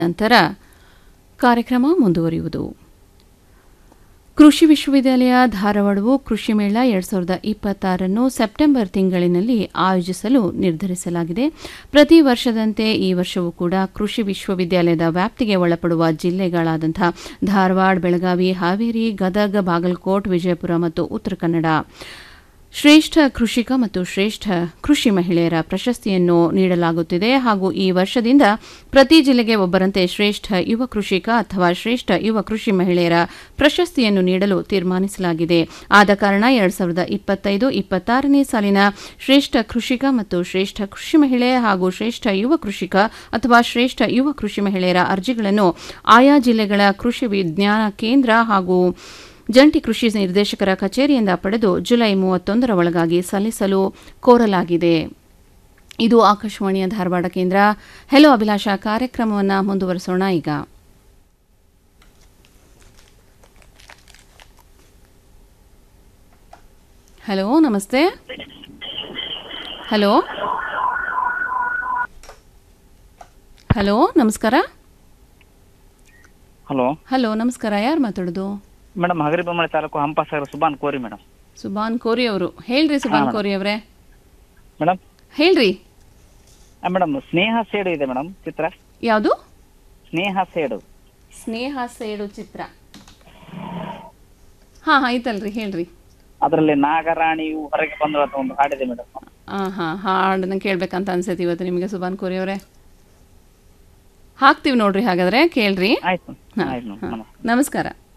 ನಂತರ ಕಾರ್ಯಕ್ರಮ ಮುಂದುವರಿಯುವುದು ಕೃಷಿ ವಿಶ್ವವಿದ್ಯಾಲಯ ಧಾರವಾಡವು ಕೃಷಿ ಮೇಳ ಎರಡ್ ಸಾವಿರದ ಇಪ್ಪತ್ತಾರನ್ನು ಸೆಪ್ಟೆಂಬರ್ ತಿಂಗಳಿನಲ್ಲಿ ಆಯೋಜಿಸಲು ನಿರ್ಧರಿಸಲಾಗಿದೆ ಪ್ರತಿ ವರ್ಷದಂತೆ ಈ ವರ್ಷವೂ ಕೂಡ ಕೃಷಿ ವಿಶ್ವವಿದ್ಯಾಲಯದ ವ್ಯಾಪ್ತಿಗೆ ಒಳಪಡುವ ಜಿಲ್ಲೆಗಳಾದಂಥ ಧಾರವಾಡ ಬೆಳಗಾವಿ ಹಾವೇರಿ ಗದಗ ಬಾಗಲಕೋಟ್ ವಿಜಯಪುರ ಮತ್ತು ಉತ್ತರ ಕನ್ನಡ ಶ್ರೇಷ್ಠ ಕೃಷಿಕ ಮತ್ತು ಶ್ರೇಷ್ಠ ಕೃಷಿ ಮಹಿಳೆಯರ ಪ್ರಶಸ್ತಿಯನ್ನು ನೀಡಲಾಗುತ್ತಿದೆ ಹಾಗೂ ಈ ವರ್ಷದಿಂದ ಪ್ರತಿ ಜಿಲ್ಲೆಗೆ ಒಬ್ಬರಂತೆ ಶ್ರೇಷ್ಠ ಯುವ ಕೃಷಿಕ ಅಥವಾ ಶ್ರೇಷ್ಠ ಯುವ ಕೃಷಿ ಮಹಿಳೆಯರ ಪ್ರಶಸ್ತಿಯನ್ನು ನೀಡಲು ತೀರ್ಮಾನಿಸಲಾಗಿದೆ ಆದ ಕಾರಣ ಎರಡ್ ಸಾವಿರದ ಇಪ್ಪತ್ತೈದು ಇಪ್ಪತ್ತಾರನೇ ಸಾಲಿನ ಶ್ರೇಷ್ಠ ಕೃಷಿಕ ಮತ್ತು ಶ್ರೇಷ್ಠ ಕೃಷಿ ಮಹಿಳೆ ಹಾಗೂ ಶ್ರೇಷ್ಠ ಯುವ ಕೃಷಿಕ ಅಥವಾ ಶ್ರೇಷ್ಠ ಯುವ ಕೃಷಿ ಮಹಿಳೆಯರ ಅರ್ಜಿಗಳನ್ನು ಆಯಾ ಜಿಲ್ಲೆಗಳ ಕೃಷಿ ವಿಜ್ಞಾನ ಕೇಂದ್ರ ಹಾಗೂ ಜಂಟಿ ಕೃಷಿ ನಿರ್ದೇಶಕರ ಕಚೇರಿಯಿಂದ ಪಡೆದು ಜುಲೈ ಮೂವತ್ತೊಂದರ ಒಳಗಾಗಿ ಸಲ್ಲಿಸಲು ಕೋರಲಾಗಿದೆ ಇದು ಆಕಾಶವಾಣಿಯ ಧಾರವಾಡ ಕೇಂದ್ರ ಹೆಲೋ ಅಭಿಲಾಷ ಕಾರ್ಯಕ್ರಮವನ್ನು ಮುಂದುವರಿಸೋಣ ಈಗ ಹಲೋ ನಮಸ್ತೆ ಹಲೋ ಹಲೋ ನಮಸ್ಕಾರ ಹಲೋ ಹಲೋ ನಮಸ್ಕಾರ ಯಾರು ಮಾತಾಡೋದು ಮೇಡಮ್ ಹಗರಿಬೊಮ್ಮಳೆ ತಾಲೂಕು ಹಂಪಾಸಾಗರ ಸುಬಾನ್ ಕೋರಿ ಮೇಡಮ್ ಸುಬಾನ್ ಕೋರಿ ಅವರು ಹೇಳ್ರಿ ಸುಬಾನ್ ಹಾ, ಕೋರಿ ಅವರೇ ಮೇಡಮ್ ಹೇಳ್ರಿ ಮೇಡಮ್ ಸ್ನೇಹ ಸೇಡು ಇದೆ ಮೇಡಮ್ ಚಿತ್ರ ಯಾವುದು ಸ್ನೇಹ ಸೇಡು ಸ್ನೇಹ ಸೇಡು ಚಿತ್ರ ಹಾ ಹಾ ಐತಲ್ರಿ ಹೇಳ್ರಿ ಅದರಲ್ಲಿ ನಾಗರಾಣಿಯು ಹೊರಗೆ ಬಂದ್ರು ಅಂತ ಒಂದು ಹಾಡಿದೆ ಮೇಡಮ್ ಹಾಂ ಹಾಂ ಹಾಡನ್ನ ಕೇಳ್ಬೇಕಂತ ಅನ್ಸೈತಿ ಇವತ್ತು ನಿಮಗೆ ಸುಬಾನ್ ಕೋರಿ ಅವರೇ ಹಾಕ್ತೀವಿ ನೋಡ್ರಿ ಹಾಗಾದ್ರೆ ಕೇಳ್ರಿ ಆಯ್ತು ಹಾ, ಆಯ್ತು ಹಾ. ಮೇಡಮ್ ನಮಸ್ಕಾರ